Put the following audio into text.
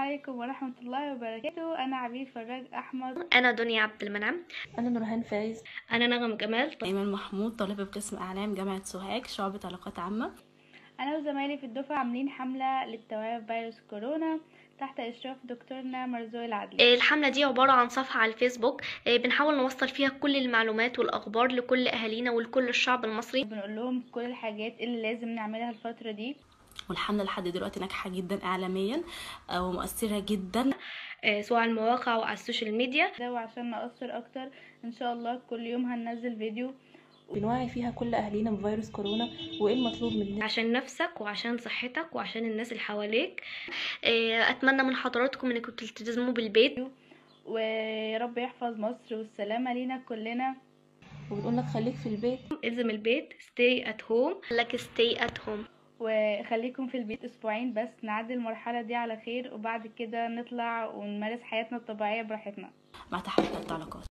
عليكم ورحمة الله وبركاته أنا عبير فراج أحمد أنا دنيا عبد المنعم أنا نورهان فايز أنا نغم جمال ايمن محمود طالبه بقسم اعلام جامعه سوهاج شعبه علاقات عامه أنا وزمايلي في الدفعة عاملين حملة للتوعية بفيروس كورونا تحت إشراف دكتورنا مرزوق العدلي الحملة دي عبارة عن صفحة على الفيسبوك آه، بنحاول نوصل فيها كل المعلومات والأخبار لكل أهالينا ولكل الشعب المصري بنقول لهم كل الحاجات اللي لازم نعملها الفترة دي والحمله لحد دلوقتي ناجحه جدا اعلاميا آه، ومؤثره جدا آه، سواء على المواقع أو على السوشيال ميديا ده وعشان نأثر أكتر إن شاء الله كل يوم هننزل فيديو بنوعي فيها كل أهالينا بفيروس كورونا وإيه المطلوب مننا عشان نفسك وعشان صحتك وعشان الناس اللي حواليك آه، أتمنى من حضراتكم إنكم تلتزموا بالبيت ويا رب يحفظ مصر والسلامة لينا كلنا وبنقول لك خليك في البيت الزم البيت stay at home لك stay at home وخليكم في البيت أسبوعين بس نعدي المرحلة دي على خير وبعد كده نطلع ونمارس حياتنا الطبيعية براحتنا مع تحيات علاقات